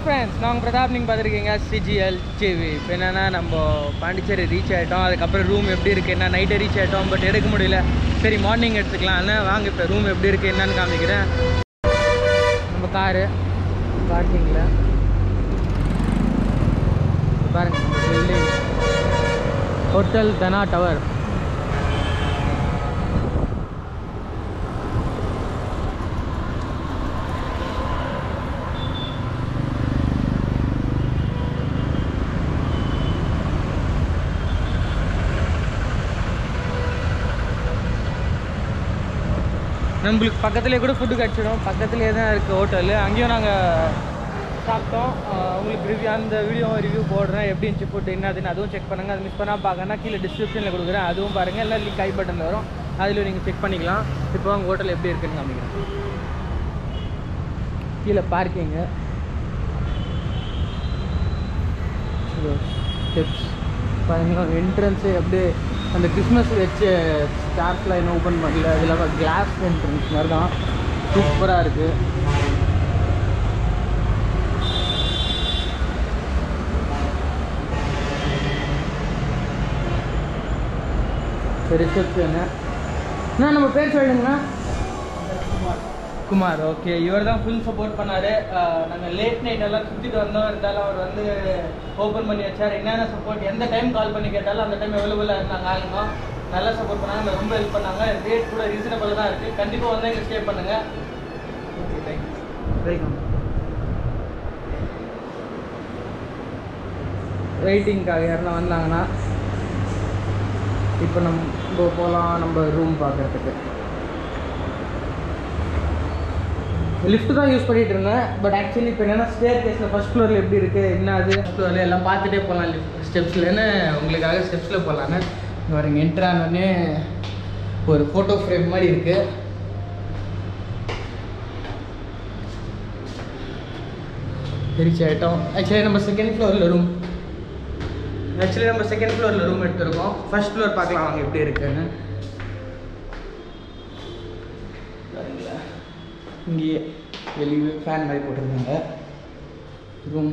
Friends நாங்கள் பிரதாப் நீங்கள் பார்த்துருக்கீங்க சிஜிஎல் டிவி இப்போ என்னென்னா நம்ம பாண்டிச்சேரி ரீச் ஆகிட்டோம் அதுக்கப்புறம் ரூம் எப்படி இருக்குது என்ன நைட்டே ரீச் ஆகிட்டோம் பட் எடுக்க முடியல சரி மார்னிங் எடுத்துக்கலாம்னு வாங்க இப்போ ரூம் எப்படி இருக்குது என்னன்னு காமிக்கிறேன் நம்ம காரு பார்க்கிங்கில் பாருங்க பில்டிங் ஹோட்டல் தனா டவர் நம்மளுக்கு பக்கத்துலேயே கூட ஃபுட்டு கிடச்சிடும் பக்கத்துலேயே தான் இருக்குது ஹோட்டலு அங்கேயும் நாங்கள் சாப்பிட்டோம் ஆஹ் உங்களுக்கு ரிவ்யூ அந்த வீடியோ ரிவ்யூ போடுறேன் எப்படி இருந்துச்சு ஃபுட் என்னதுன்னு அதுவும் செக் பண்ணுங்கள் அது மிஸ் பண்ணால் பார்க்கணும்னா கீழே டிஸ்கிரிப்ஷனில் கொடுக்குறேன் அதுவும் பாருங்கள் எல்லாம் லிங்க் ஐ பட்டனில் வரும் அதில் நீங்கள் செக் பண்ணிக்கலாம் இப்போ உங்கள் ஹோட்டல் எப்படி இருக்குன்னு காமிக்கிறேன் கீழே பார்க்கிங்கு ஸ்டெப்ஸ் பாருங்களா என்ட்ரன்ஸு அப்படியே அந்த கிறிஸ்மஸ் வச்ச ஸ்டார்ஸ் லைன் ஓப்பன் பண்ணல அது இல்லாமல் கிளாஸ் என்ட்ரன்ஸ் மாதிரி தான் சூப்பராக இருக்குது ரிசப்ஷனு அண்ணா நம்ம பேர் சொல்லுங்கண்ணா குமார் ஓகே இவர் தான் ஃபுல் சப்போர்ட் பண்ணாரு நாங்கள் லேட் நைட் எல்லாம் சுற்றிட்டு வந்தோம் இருந்தாலும் அவர் வந்து ஓப்பன் பண்ணி வச்சார் என்னென்ன சப்போர்ட் எந்த டைம் கால் பண்ணி கேட்டாலும் அந்த டைம் அவைலபிளாக இருந்தாங்க ஆளுங்க நல்லா சப்போர்ட் பண்ணாங்க ரொம்ப ஹெல்ப் பண்ணாங்க ரேட் கூட ரீசனபிள் தான் இருக்குது கண்டிப்பாக வந்து இங்கே ஸ்டே பண்ணுங்கள் ஓகே தேங்க்யூ வெயிட்டிங்காக யாருன்னா வந்தாங்கன்னா இப்போ நம்ம போகலாம் நம்ம ரூம் பார்க்குறதுக்கு லிஃப்ட் தான் யூஸ் பண்ணிட்டு இருந்தேன் பட் ஆக்சுவலி இப்போ என்னன்னா ஸ்டேர் கேஸில் ஃபஸ்ட் ஃப்ளோரில் எப்படி இருக்குது என்ன அது ஃப்ளோரில் எல்லாம் பார்த்துட்டே போகலாம் லிஃப்ட் ஸ்டெப்ஸ்லன்னு உங்களுக்காக ஸ்டெப்ஸில் போகலான்னு இங்க வரீங்க என்ட்ரு ஆனோடனே ஒரு ஃபோட்டோ ஃப்ரேம் மாதிரி இருக்குது ரீச் ஆகிட்டோம் ஆக்சுவலி நம்ம செகண்ட் ஃப்ளோரில் ரூம் ஆக்சுவலி நம்ம செகண்ட் ஃப்ளோரில் ரூம் எடுத்திருக்கோம் ஃபர்ஸ்ட் ஃப்ளோர் பார்க்கலாம் அவங்க எப்படி இருக்குன்னு பாருங்களேன். இங்கேயே வெளியே ஃபேன் மாதிரி போட்டிருக்காங்க ரூம்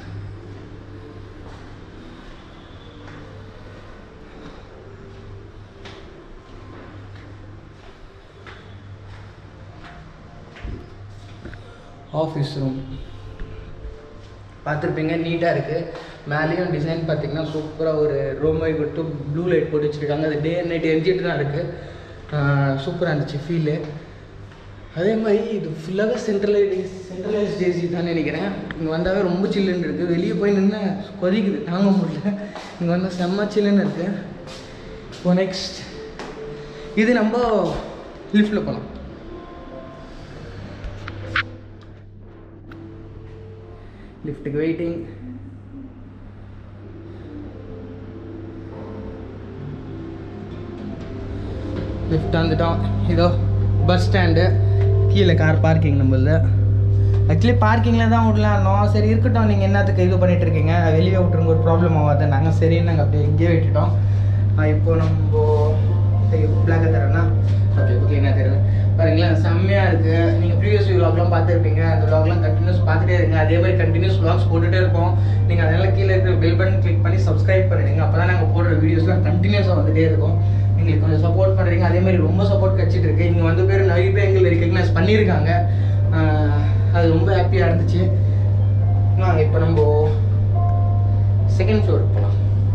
ஆஃபீஸ் ரூம் பார்த்துருப்பீங்க நீட்டாக இருக்குது மேலேயும் டிசைன் பார்த்தீங்கன்னா சூப்பராக ஒரு ரூம் மாதிரி கொடுத்து ப்ளூ லைட் போட்டு வச்சுருக்காங்க அது டே அண்ட் நைட் எரிஞ்சிட்டு தான் இருக்குது சூப்பராக இருந்துச்சு ஃபீலு அதே மாதிரி இது ஃபுல்லாகவே சென்ட்ரலைஸ் சென்ட்ரலைஸ் ஏசி தான் நினைக்கிறேன் இங்கே வந்தாவே ரொம்ப சில்லுன்னு இருக்குது வெளியே போய் நின்று கொதிக்குது தாங்க முடியல இங்கே வந்தால் செம்ம சில்லுன்னு இருக்குது இப்போ நெக்ஸ்ட் இது நம்ம லிஃப்ட்டில் போகலாம் லிஃப்ட்டுக்கு வெயிட்டிங் லிஃப்ட் வந்துட்டோம் இதோ பஸ் ஸ்டாண்டு கீழே கார் பார்க்கிங் நம்மளது ஆக்சுவலி பார்க்கிங்கில் தான் விடலாம் சரி இருக்கட்டும் நீங்கள் என்னத்துக்கு இது பண்ணிட்டு இருக்கீங்க வெளியே விட்டுருங்க ஒரு ப்ராப்ளம் ஆகாது நாங்கள் சரின்னு நாங்கள் அப்படியே இங்கேயே விட்டுட்டோம் ஆஹ் இப்போ நம்ம பிளாக்கை தரேன்னா ஓகே ஓகே என்ன தெரியல பாருங்களேன் செம்மையாக இருக்குது நீங்கள் ப்ரீவியஸ் விலாக்லாம் பார்த்துருப்பீங்க அந்த விலாக்லாம் கண்டினியூஸ் பார்த்துட்டே இருங்க அதே மாதிரி கண்டினியூஸ் விலாக்ஸ் போட்டுகிட்டே இருப்போம் நீங்கள் அதனால கீழே இருக்கிற பெல் பட்டன் கிளிக் பண்ணி சப்ஸ்கிரைப் பண்ணிடுங்க அப்போ தான் நாங்கள் போடுற வீடியோஸ்லாம் கண்டினியூஸாக வந்துட்டே இருக்கும் எங்களுக்கு கொஞ்சம் சப்போர்ட் பண்ணுறீங்க அதே மாதிரி ரொம்ப சப்போர்ட் கிடச்சிட்டு இருக்கு இங்கே வந்து பேர் நிறைய பேர் எங்களை ரெக்கக்னைஸ் பண்ணியிருக்காங்க ஆஹ் அது ரொம்ப ஹாப்பியாக இருந்துச்சு நாங்கள் இப்போ நம்ம செகண்ட் ஃப்ளோருக்கு போகலாம்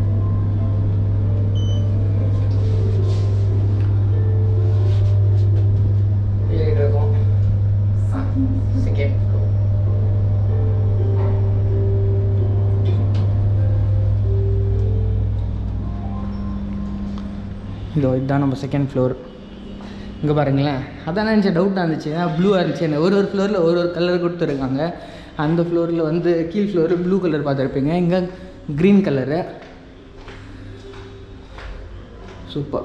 ஏறிட்டு இருக்கோம் செகண்ட் ஃப்ளோர் இதோ இதுதான் நம்ம செகண்ட் ஃப்ளோர் இங்கே பாருங்களேன் அதான் நினச்சேன் டவுட்டாக இருந்துச்சு ஏன்னா ப்ளூவாக இருந்துச்சு என்ன ஒரு ஒரு ஃப்ளோரில் ஒரு ஒரு கலர் கொடுத்துருக்காங்க அந்த ஃப்ளோரில் வந்து கீழ் ஃப்ளோரு ப்ளூ கலர் பார்த்துருப்பீங்க இங்கே க்ரீன் கலரு சூப்பர்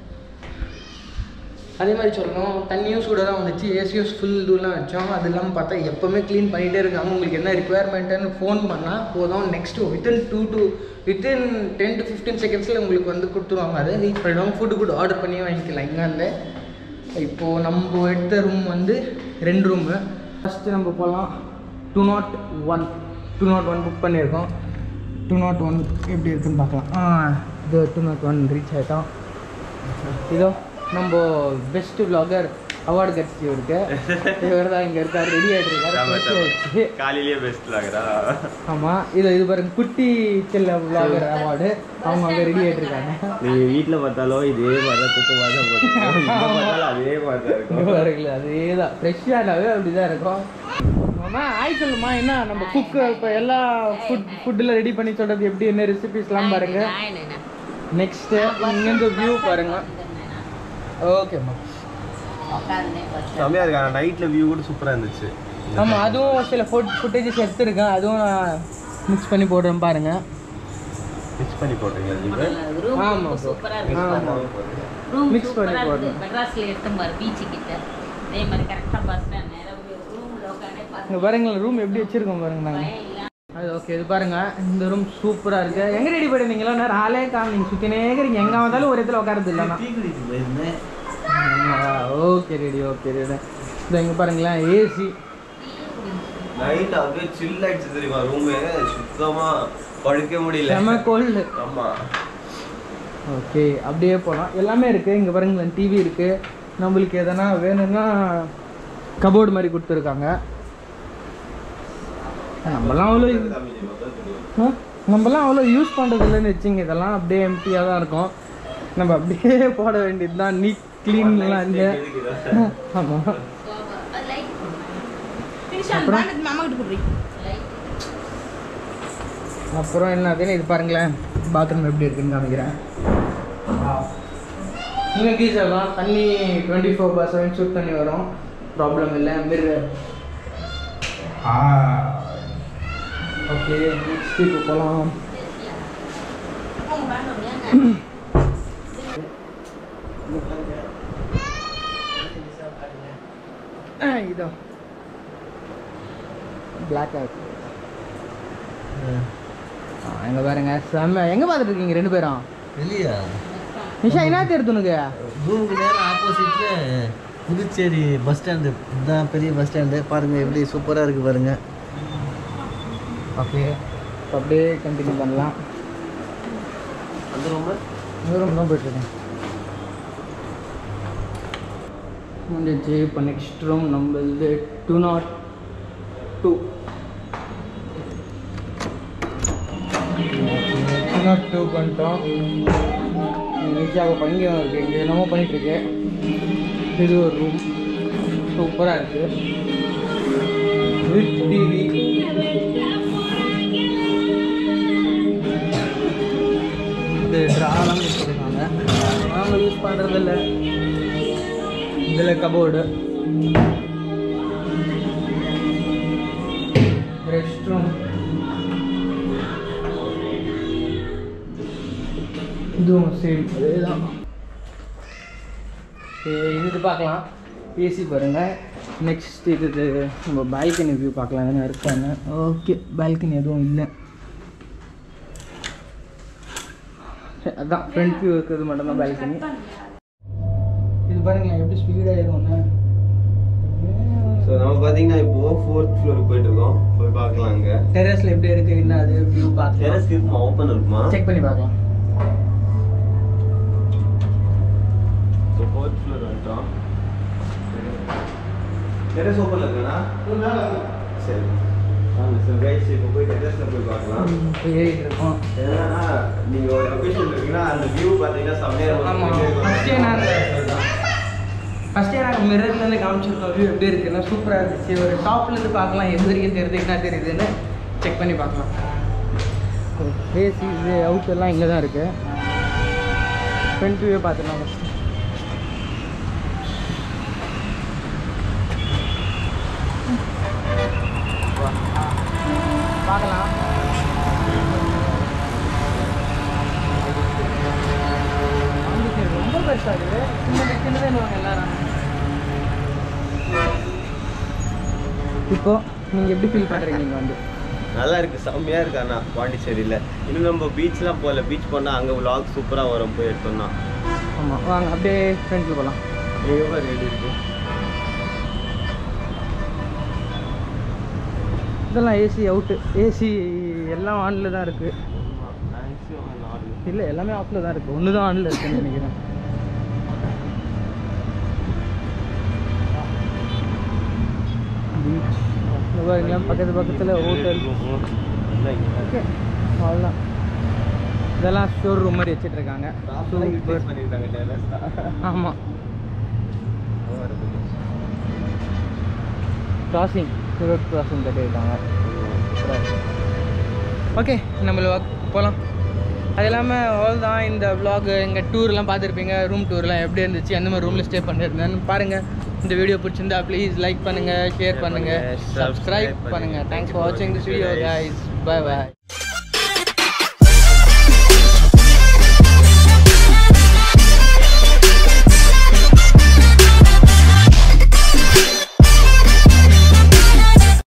அதே மாதிரி சொல்லணும் தண்ணியும் சூடாக தான் வந்துச்சு ஏசியும் ஃபுல் இதுலாம் வச்சோம் அது இல்லாமல் பார்த்தா எப்போவுமே க்ளீன் பண்ணிகிட்டே இருக்காங்க உங்களுக்கு என்ன ரிக்குவயர்மெண்ட்டுன்னு ஃபோன் பண்ணால் போதும் next within two to within ten to fifteen செகண்ட்ஸில் உங்களுக்கு வந்து கொடுத்துருவாங்க அதை ரீச் பண்ணிடுவாங்க ஃபுட்டு கூட ஆர்டர் பண்ணி வாங்கிக்கலாம் இங்கே இப்போது நம்ம எடுத்த ரூம் வந்து ரெண்டு ரூமு ஃபஸ்ட்டு நம்ம போகலாம் two nought one two nought one book பண்ணியிருக்கோம் டூ நாட் ஒன் எப்படி இருக்குன்னு பார்க்கலாம் ஆ இது டூ நாட் ஒன் ரீச் ஆகிட்டோம் இதோ நம்ம பெஸ்ட் vlogger அவார்டு கிடச்சி இவருக்கு இவர் தான் இங்கே இருக்கார் ரெடி ஆகிட்டு இருக்காரு ஆயிடுச்சு காலையிலேயே பெஸ்ட் லாகிறா ஆமாம் இது இது பாருங்க குட்டி செல்ல vlogger அவார்டு அவங்க அங்கே ரெடி ஆகிட்டு இருக்காங்க நீங்க வீட்ல பார்த்தாலும் இதே மாதிரி தான் தூக்கமாக தான் போகுது இங்க பார்த்தாலும் அதே மாதிரி தான் இருக்கும் இங்க பாருங்களேன் அதே தான் ஃப்ரெஷ்ஷானாவே அப்படி தான் இருக்கும் அம்மா ஆய் சொல்லுமா என்ன நம்ம குக்கு இப்போ எல்லா ஃபுட் ஃபுட்டில் ரெடி பண்ணி சொல்கிறது எப்படி என்ன ரெசிபிஸ்லாம் பாருங்க நெக்ஸ்ட்டு இங்கேருந்து வியூ பாருங்க ஓகேம்மா செம்மையா இருக்கு நைட்ல வியூ கூட சூப்பரா இருந்துச்சு ஆமாம் அதுவும் சில ஃபுட் ஃபுட்டேஜஸ் எடுத்துருக்கேன் அதுவும் நான் மிக்ஸ் பண்ணி போடுறேன் பாருங்க மிக்ஸ் பண்ணி போட்டீங்க நீங்க ஆமாம் சூப்பரா ஆமாம் ரூம் Mix பண்ணி சூப்பரா போடணும். இருக்குது மெட்ராஸ்ல எடுத்த மாதிரி பீச்சு கிட்ட அதே மாதிரி கரெக்டா பஸ் ஸ்டாண்ட் நேரம் ரூம்ல உட்காந்து இங்கே பாருங்களேன் ரூம் எப்படி வச்சுருக்கோம் பாருங்க நாங்கள் பயம் இல்ல அது ஓகே இது பாருங்க இந்த ரூம் சூப்பராக இருக்கு எங்கே ரெடி பண்ணிருந்தீங்களா நேரம் ஆளே காமி நீங்கள் சுற்றினே இருக்கிறீங்க எங்கே வந்தாலும் ஒரு இடத்துல உட்காரது இல்லைண்ணா ஓகே ரெடி ஓகே ரெடி இது இங்கே பாருங்களேன் ஏசி நைட் அப்படியே சில் ஆயிடுச்சு தெரியுமா ரூமே சுத்தமா படுக்க முடியல செம கோல்டு ஆமா ஓகே அப்படியே போகலாம் எல்லாமே இருக்குது இங்கே பாருங்களேன் டிவி இருக்குது நம்மளுக்கு எதனா வேணும்னா கபோர்டு மாதிரி கொடுத்துருக்காங்க நம்மலாம் அவ்வளோ ஆ? நம்மலாம் அவ்வளோ யூஸ் பண்ணுறது இல்லைன்னு வச்சுங்க இதெல்லாம் அப்படியே எம்டியாக தான் இருக்கும் நம்ம அப்படியே போட வேண்டியது தான் நீட் க்ளீன்லாம் இல்லை ஆமாம் அப்புறம் அப்புறம் என்னதுன்னு இது பாருங்களேன் பாத்ரூம் எப்படி இருக்குன்னு காமிக்கிறேன் இங்கே கீசர்லாம் தண்ணி டுவெண்ட்டி ஃபோர் பார் செவன் ஷூட் தண்ணி வரும் ப்ராப்ளம் இல்லை மிரர் ஓகே நெக்ஸ்ட் இப்போ போகலாம் இதோ பிளாக் அவுட் எங்கே பாருங்க செம்ம எங்கே பார்த்துட்டு இருக்கீங்க ரெண்டு பேரும் வெளியா நிஷா என்ன தெரியுது உனக்கு ரூமுக்கு நேரம் ஆப்போசிட்ல புதுச்சேரி பஸ் ஸ்டாண்டு இதுதான் பெரிய பஸ் ஸ்டாண்டு பாருங்க எப்படி சூப்பராக இருக்கு பாருங்க ஓகே இப்போ அப்படியே கண்டினியூ பண்ணலாம் அந்த ரூம் தூரம் தான் போயிட்டுருக்கேன் வந்துச்சு இப்போ நெக்ஸ்ட் ரூம் நம்மளது two nought two two nought two பண்ணிட்டோம் நிஷாவை பங்கியம் இருக்குது இங்கே என்னமோ பண்ணிகிட்ருக்கு இது ஒரு ரூம் சூப்பராக இருக்குது வித் டிவி இது ட்ராலாம் கொடுத்துருக்காங்க நாம யூஸ் பண்ணுறதில்ல இதில் கபோர்டு ரெஸ்ட் ரூம் இதுவும் சேம் அதேதான் சரி இது பார்க்கலாம் ஏசி பாருங்கள் நெக்ஸ்ட் இது இது நம்ம பால்கனி வியூ பார்க்கலாம் எதனா இருக்காங்க ஓகே பால்கனி எதுவும் இல்லை சரி, அதான் ஃப்ரண்ட் வியூ இருக்கிறது மட்டும்தான் பால்கனி இது பாருங்களேன் எப்படி ஸ்பீடாக ஏறும்னு ஸோ நம்ம பார்த்தீங்கன்னா இப்போ ஃபோர்த் ஃப்ளோருக்கு போயிட்டு இருக்கோம் போய் பார்க்கலாம் அங்கே டெரஸ்ல எப்படி இருக்கு என்ன அது வியூ பார்த்து டெரஸ் இருக்குமா ஓப்பன் இருக்குமா செக் பண்ணி பார்க்கலாம் ஸோ ஃபோர்த் ஃப்ளோர் வந்துட்டோம் டெரஸ் ஓப்பனில் இருக்காண்ணா சரி வாங்க சார் கைஸ் இப்போ போய் டெரஸில் போய் பார்க்கலாம் இப்போ ஏறிட்டு இருக்கோம் ஏன்னா நீங்கள் ஒரு லொக்கேஷன் இருக்கீங்கன்னா அந்த வியூ பார்த்தீங்கன்னா செம்மையாக ஆமாம் ஃபஸ்ட்டே நாங்கள் ஃபஸ்ட்டே நாங்கள் மிரர்லேருந்து காமிச்சிருக்கோம் வியூ எப்படி இருக்குன்னா சூப்பராக இருந்துச்சு ஒரு டாப்லேருந்து பார்க்கலாம் எது வரைக்கும் தெரியுது என்ன தெரியுதுன்னு செக் பண்ணி பார்க்கலாம் ஏசி இது அவுட் எல்லாம் இங்கே தான் இருக்குது ஃப்ரண்ட் வியூவே பார்த்துக்கலாம் ஃபஸ்ட்டு பார்க்கலாம் பாண்டிச்சேரி ரொம்ப பெருசாக இருக்குது சின்ன சின்னதுன்னு எல்லாரும் இப்போ நீங்கள் எப்படி ஃபீல் பண்ணுறீங்க நீங்கள் வந்து நல்லா இருக்கு செம்மையா இருக்கு அண்ணா பாண்டிச்சேரியில் இன்னும் நம்ம பீச்லாம் போகல பீச் போனால் அங்கே vlog சூப்பராக வரும் போய் எடுத்தோம்னா ஆமாம் வாங்க அப்படியே ஃப்ரெண்ட்ஸில் போகலாம் எங்கே ரெடி இருக்கு இதெல்லாம் ஏசி அவுட்டு ஏசி எல்லாம் ஆனில் தான் இருக்குது இல்லை எல்லாமே ஆஃபில் தான் இருக்குது ஒன்று தான் ஆனில் இருக்குன்னு நினைக்கிறேன் பீச் இந்த பாருங்களேன் பக்கத்து பக்கத்தில் ஹோட்டல் ஓகே அவ்வளோதான் இதெல்லாம் ஸ்டோர் ரூம் மாதிரி வச்சுட்டு இருக்காங்க சூப்பர் ஆமாம் கிராசிங் ரோட் கிராசிங் கட்டியிருக்காங்க ஓகே நம்மள போகலாம் அது இல்லாமல் அவ்வளோ தான் இந்த vlog எங்கள் டூர்லாம் பார்த்துருப்பீங்க ரூம் டூர்லாம் எப்படி இருந்துச்சு எந்த மாதிரி ரூமில் ஸ்டே பண்ணியிருந்தேன்னு பாருங்கள் இந்த வீடியோ பிடிச்சிருந்தா ப்ளீஸ் லைக் பண்ணுங்கள் ஷேர் பண்ணுங்கள் பண்ணுங்க, சப்ஸ்கிரைப் subscribe பண்ணுங்கள் பண்ணுங்க. தேங்க்ஸ் ஃபார் வாட்சிங் this video guys bye bye